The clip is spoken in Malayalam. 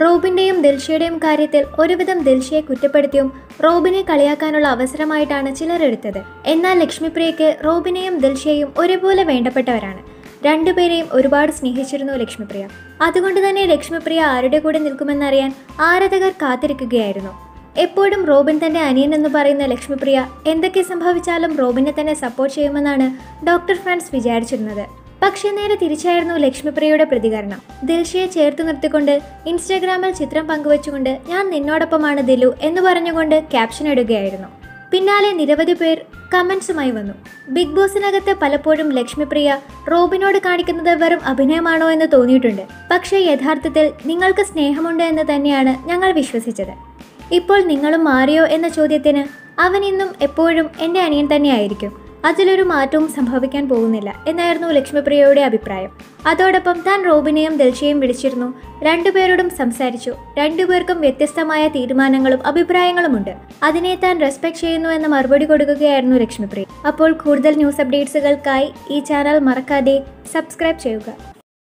റോബിന്റെയും ദിൽഷയുടെയും കാര്യത്തിൽ ഒരുവിധം ദിൽഷയെ കുറ്റപ്പെടുത്തിയും റോബിനെ കളിയാക്കാനുള്ള അവസരമായിട്ടാണ് ചിലർ എടുത്തത് എന്നാൽ ലക്ഷ്മിപ്രിയയ്ക്ക് റോബിനെയും ദിൽഷയെയും ഒരുപോലെ വേണ്ടപ്പെട്ടവരാണ് രണ്ടുപേരെയും ഒരുപാട് സ്നേഹിച്ചിരുന്നു ലക്ഷ്മിപ്രിയ അതുകൊണ്ട് തന്നെ ലക്ഷ്മിപ്രിയ ആരുടെ കൂടെ നിൽക്കുമെന്നറിയാൻ ആരാധകർ കാത്തിരിക്കുകയായിരുന്നു എപ്പോഴും റോബിൻ തന്റെ അനിയൻ എന്ന് പറയുന്ന ലക്ഷ്മിപ്രിയ എന്തൊക്കെ സംഭവിച്ചാലും റോബിനെ തന്നെ സപ്പോർട്ട് ചെയ്യുമെന്നാണ് ഡോക്ടർ ഫ്രാൻസ് വിചാരിച്ചിരുന്നത് പക്ഷേ നേരെ തിരിച്ചായിരുന്നു ലക്ഷ്മിപ്രിയയുടെ പ്രതികരണം ദിൽഷയെ ചേർത്ത് നിർത്തിക്കൊണ്ട് ഇൻസ്റ്റാഗ്രാമിൽ ചിത്രം പങ്കുവച്ചുകൊണ്ട് ഞാൻ നിന്നോടൊപ്പമാണ് ദിലു എന്ന് പറഞ്ഞുകൊണ്ട് ക്യാപ്ഷൻ ഇടുകയായിരുന്നു പിന്നാലെ നിരവധി പേർ കമന്റ്സുമായി വന്നു ബിഗ് ബോസിനകത്ത് പലപ്പോഴും ലക്ഷ്മിപ്രിയ റോബിനോട് കാണിക്കുന്നത് വെറും അഭിനയമാണോ എന്ന് തോന്നിയിട്ടുണ്ട് പക്ഷേ യഥാർത്ഥത്തിൽ നിങ്ങൾക്ക് സ്നേഹമുണ്ട് എന്ന് തന്നെയാണ് ഞങ്ങൾ വിശ്വസിച്ചത് ഇപ്പോൾ നിങ്ങളും മാറിയോ എന്ന ചോദ്യത്തിന് അവൻ ഇന്നും എപ്പോഴും എൻ്റെ അനിയൻ തന്നെയായിരിക്കും അതിലൊരു മാറ്റവും സംഭവിക്കാൻ പോകുന്നില്ല എന്നായിരുന്നു ലക്ഷ്മിപ്രിയയുടെ അഭിപ്രായം അതോടൊപ്പം താൻ റോബിനെയും ദൽഷയെയും വിളിച്ചിരുന്നു രണ്ടുപേരോടും സംസാരിച്ചു രണ്ടുപേർക്കും വ്യത്യസ്തമായ തീരുമാനങ്ങളും അഭിപ്രായങ്ങളുമുണ്ട് അതിനെ താൻ റെസ്പെക്ട് ചെയ്യുന്നു എന്ന മറുപടി കൊടുക്കുകയായിരുന്നു ലക്ഷ്മിപ്രിയ അപ്പോൾ കൂടുതൽ ന്യൂസ് അപ്ഡേറ്റ്സുകൾക്കായി ഈ ചാനൽ മറക്കാതെ സബ്സ്ക്രൈബ് ചെയ്യുക